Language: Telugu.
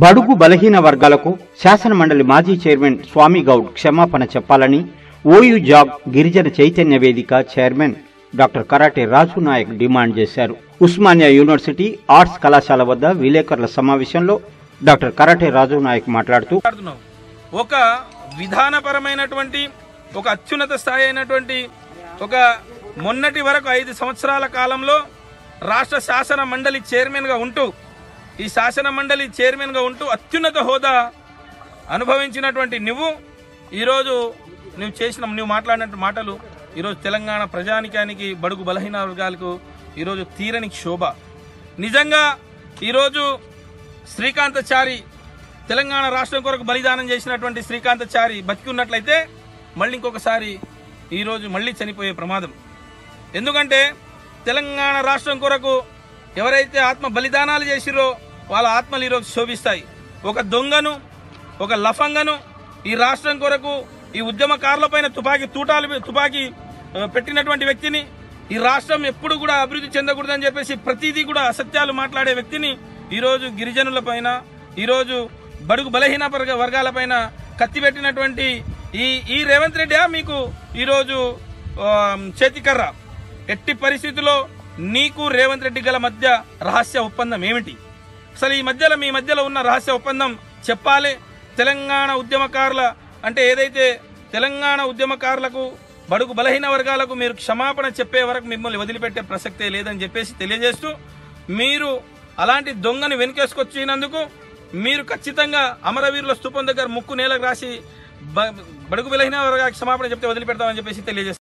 బడుగు బలహీన వర్గాలకు శాసన మండలి మాజీ చైర్మన్ స్వామి గౌడ్ క్షమాపణ చెప్పాలని ఓయూ జాబ్ గిరిజన చైతన్య వేదిక chairman doctor Karate Raju Nayak demand చేశారు ఉస్మానియా యూనివర్సిటీ ఆర్ట్స్ కళాశాల వద్ద విలేకరుల సమావేశంలో డాక్టర్ కరాటే రాజు నాయక్ మాట్లాడుతూ మాట్లాడుతున్నాం ఒక విధానపరమైనటువంటి ఒక అత్యున్నత స్థాయి అయినటువంటి ఒక మొన్నటి వరకు ఐదు సంవత్సరాల కాలంలో రాష్ట్ర శాసన మండలి చైర్మన్గా ఉంటూ ఈ శాసన మండలి చైర్మన్గా ఉంటూ అత్యున్నత హోదా అనుభవించినటువంటి నువ్వు ఈరోజు నువ్వు చేసిన నువ్వు మాట్లాడిన మాటలు ఈరోజు తెలంగాణ ప్రజానికానికి బడుగు బలహీన వర్గాలకు ఈరోజు తీరని శోభ నిజంగా ఈరోజు శ్రీకాంతచారి తెలంగాణ రాష్ట్రం కొరకు బలిదానం చేసినటువంటి శ్రీకాంతచారి బతికి ఉన్నట్లయితే మళ్ళీ ఇంకొకసారి ఈరోజు మళ్ళీ చనిపోయే ప్రమాదం ఎందుకంటే తెలంగాణ రాష్ట్రం కొరకు ఎవరైతే ఆత్మ బలిదానాలు చేసిరో వాళ్ళ ఆత్మలు ఈరోజు శోభిస్తాయి ఒక దొంగను ఒక లఫంగను ఈ రాష్ట్రం కొరకు ఈ ఉద్యమకారులపైన తుపాకీ తూటాలు తుపాకీ ఆ, పెట్టినటువంటి వ్యక్తిని ఈ రాష్ట్రం ఎప్పుడు కూడా అభివృద్ధి చెందకూడదని చెప్పేసి ప్రతిదీ కూడా అసత్యాలు మాట్లాడే వ్యక్తిని ఈరోజు గిరిజనుల పైన ఈరోజు బడుగు బలహీన వర్గ- వర్గాలపైన కత్తి పెట్టినటువంటి ఈ ఈ రేవంత్ రెడ్డి మీకు ఈరోజు ఆ, చేతికర్ర ఎట్టి పరిస్థితుల్లో నీకు రేవంత్ రెడ్డి గల మధ్య రహస్య ఒప్పందం ఏమిటి అసలు ఈ మధ్యలో మీ మధ్యలో ఉన్న రహస్య ఒప్పందం చెప్పాలి తెలంగాణ ఉద్యమకారుల అంటే ఏదైతే తెలంగాణ ఉద్యమకారులకు బడుగు బలహీన వర్గాలకు మీరు క్షమాపణ చెప్పే వరకు మిమ్మల్ని వదిలిపెట్టే ప్రసక్తే లేదని చెప్పేసి తెలియజేస్తూ మీరు అలాంటి దొంగని వెనుకేసుకొచ్చినందుకు మీరు ఖచ్చితంగా అమరవీరుల స్థూపం దగ్గర ముక్కు నేలకు రాసి బ- బడుగు బలహీన వర్గాలకు క్షమాపణ చెప్తే వదిలిపెడతామని చెప్పేసి తెలియజేస్తారు